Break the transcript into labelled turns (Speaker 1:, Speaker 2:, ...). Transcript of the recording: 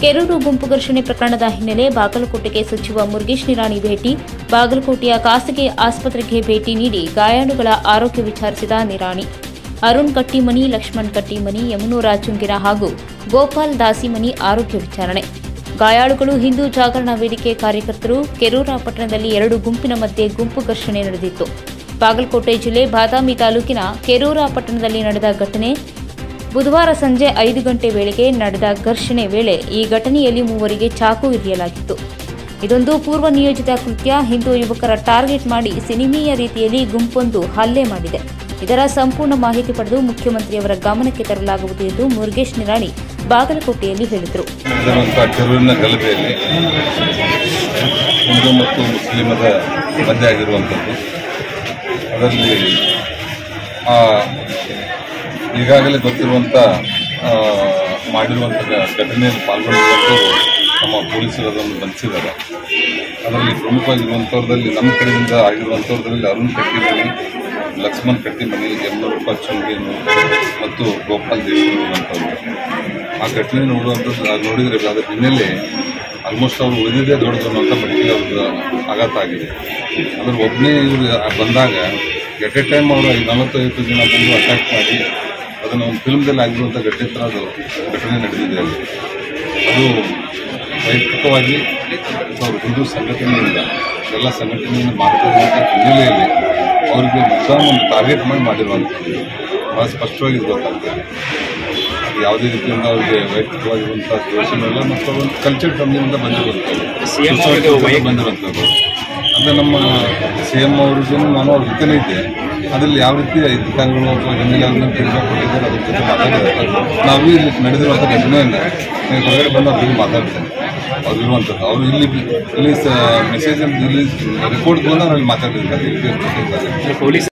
Speaker 1: ಕೆರೂರು ಗುಂಪು ಘರ್ಷಣೆ ಪ್ರಕರಣದ ಹಿನ್ನೆಲೆ ಬಾಗಲಕೋಟೆಗೆ ಸಚಿವ ಮುರುಗೇಶ್ ನಿರಾಣಿ ಭೇಟಿ ಬಾಗಲಕೋಟೆಯ ಖಾಸಗಿ ಆಸ್ಪತ್ರೆಗೆ ಭೇಟಿ ನೀಡಿ ಗಾಯಾಳುಗಳ ಆರೋಗ್ಯ ವಿಚಾರಿಸಿದ ನಿರಾಣಿ ಅರುಣ್ ಕಟ್ಟಿಮನಿ ಲಕ್ಷ್ಮಣ್ ಕಟ್ಟಿಮನಿ ಯಮುನೂರ ಚುಂಗಿನ ಹಾಗೂ ಗೋಪಾಲ್ ದಾಸಿಮನಿ ಆರೋಗ್ಯ ವಿಚಾರಣೆ ಗಾಯಾಳುಗಳು ಹಿಂದೂ ಜಾಗರಣ ವೇದಿಕೆ ಕಾರ್ಯಕರ್ತರು ಕೆರೂರ ಪಟ್ಟಣದಲ್ಲಿ ಎರಡು ಗುಂಪಿನ ಮಧ್ಯೆ ಗುಂಪು ಘರ್ಷಣೆ ನಡೆದಿತ್ತು ಬಾಗಲಕೋಟೆ ಜಿಲ್ಲೆ ಬಾದಾಮಿ ತಾಲೂಕಿನ ಕೆರೂರ ಪಟ್ಟಣದಲ್ಲಿ ನಡೆದ ಘಟನೆ ಬುಧವಾರ ಸಂಜೆ ಐದು ಗಂಟೆ ವೇಳೆಗೆ ನಡೆದ ಘರ್ಷಣೆ ವೇಳೆ ಈ ಘಟನೆಯಲ್ಲಿ ಮೂವರಿಗೆ ಚಾಕು ಇರಿಯಲಾಗಿತ್ತು ಇದೊಂದು ಪೂರ್ವ ನಿಯೋಜಿತ ಕೃತ್ಯ ಹಿಂದೂ ಯುವಕರ ಟಾರ್ಗೆಟ್ ಮಾಡಿ ಸಿನಿಮೀಯ ರೀತಿಯಲ್ಲಿ ಗುಂಪೊಂದು ಹಲ್ಲೆ ಮಾಡಿದೆ ಇದರ ಸಂಪೂರ್ಣ ಮಾಹಿತಿ ಪಡೆದು ಮುಖ್ಯಮಂತ್ರಿಯವರ ಗಮನಕ್ಕೆ ತರಲಾಗುವುದು ಎಂದು ಮುರುಗೇಶ್ ನಿರಾಣಿ ಬಾಗಲಕೋಟೆಯಲ್ಲಿ ಹೇಳಿದರು
Speaker 2: ನಡೆದಿರುವಂಥ ಕೆರೂರಿನ ಗಲಭೆಯಲ್ಲಿ ಹಿಂದೂ ಮತ್ತು ಮುಸ್ಲಿಮರ ಮಧ್ಯೆ ಆಗಿರುವಂಥದ್ದು ಅದರಲ್ಲಿ ಆ, ಈಗಾಗಲೇ ಗೊತ್ತಿರುವಂಥ ಆ, ಮಾಡಿರುವಂಥ ಘ- ಘಟನೆಯಲ್ಲಿ ಪಾಲ್ಗೊಂಡಿರುವಂಥವರು ನಮ್ಮ ಪೊಲೀಸರು ಅದನ್ನು ಬಂಧಿಸಿದ್ದಾರೆ ಅದರಲ್ಲಿ ಪ್ರಮುಖವಾಗಿರುವಂಥವ್ರದಲ್ಲಿ ನಮ್ಮ ಕಡೆಯಿಂದ ಆಗಿರುವಂಥವ್ರದಲ್ಲಿ ಅರುಣ್ ಕಟ್ಟಿಮನಿ ಲಕ್ಷ್ಮಣ್ ಕಟ್ಟಿಮನಿ ಯಮನೂರಪ್ಪ ಚುಂಗೇನು ಮತ್ತು ಗೋಪಾಲ್ ದೇಶಮುಖ ಅಂತವ್ರು ಆ ಘಟನೆ ನೋಡುವಂಥದ್ದು ಅದು ನೋಡಿದರೆ ಅದರ ಹಿನ್ನೆಲೆ ಆಲ್ಮೋಸ್ಟ್ ಅವರು ಉಳಿದಿದ್ದೇ ದೊಡ್ಡದು ಅನ್ನೋಂಥ ಮಟ್ಟಿಗೆ ಅವ್ರದ್ದು ಆಘಾತ ಆಗಿದೆ ಅದ್ರ ಒಬ್ಬನೇ ಇವರು ಬಂದಾಗ ಎಟ್ ಎ ಟೈಮ್ ಅವರು ನಲವತ್ತೈವತ್ತು ಜನ ಬಂದು ಅಟ್ಯಾಕ್ ಮಾಡಿ ಅದನ್ನು ಒಂದು ಫಿಲ್ಮ್ದಲ್ಲಿ ಆಗಿರುವಂಥ ಘಟನೆ ಥರ ಅದು ಘಟನೆ ನಡೆದಿದೆ ಅಲ್ಲಿ ಅದು ವೈಯಕ್ತಿಕವಾಗಿ ಅವರು ಹಿಂದೂ ಸಂಘಟನೆಯಿಂದ ಎಲ್ಲ ಸಂಘಟನೆಯನ್ನು ಮಾಡ್ತಿರುವಂಥ ಹಿನ್ನೆಲೆಯಲ್ಲಿ ಅವರಿಗೆ ಮುದ್ದಾಮ ಒಂದು ಟಾರ್ಗೆಟ್ ಮಾಡಿ ಮಾಡಿರುವಂಥದ್ದು ಭಾಳ ಸ್ಪಷ್ಟವಾಗಿ ಇದು ಗೊತ್ತಾಗ್ತದೆ ಅದು ಯಾವುದೇ ರೀತಿಯಿಂದ ಅವರಿಗೆ ವೈಯಕ್ತಿಕವಾಗಿರುವಂಥ ದೋಷಗಳಿಲ್ಲ ಮತ್ತು ಒಂದು ಕಲ್ಚರ್ ಕಮ್ಮಿಯಿಂದ ಬಂದಿರುವಂಥದ್ದು
Speaker 3: CM ಅವ್ರಿಗೆ ವೈಯಕ್ತಿಕ-
Speaker 2: ಬಂದಿರುವಂಥದ್ದು ಅಂದರೆ ನಮ್ಮ ಸಿ ಎಂ ಅವ್ರಿಗೂ ನಾನು ಅವ್ರ ಜೊತೆನೇ ಇದ್ದೆ ಅದರಲ್ಲಿ ಯಾವ ರೀತಿ ಅಧಿಕಾರಿಗಳು ಅಥವಾ ಹಿನ್ನೆಲೆ ಅವ್ರನ್ನ ಫೀಡ್ಬ್ಯಾಕ್ ಕೊಟ್ಟಿದ್ದಾರೆ ಅದ್ರ ಜೊತೆ ಮಾತಾಡಿದ್ದಾರೆ ನಾವು ಇಲ್ಲಿ ನಡೆದಿರುವಂಥ ಘಟನೆಯನ್ನು ನಾನು ಹೊರಗಡೆ ಬಂದು ಅವ್ರ ಜೊತೆ ಮಾತಾಡ್ತೇನೆ ಅವ್ರು ಇರುವಂಥದ್ದು ಅವರು ಇಲ್ಲಿ ಇಲ್ಲಿ ಮೆಸೇಜ್ ಇಲ್ಲಿ ರಿಪೋರ್ಟ್ ಬಂದು ಅವ್ರಲ್ಲಿ ಮಾತಾಡಿದ್ದಾರೆ ಇಲ್ಲಿ
Speaker 3: ಪೊಲೀಸ್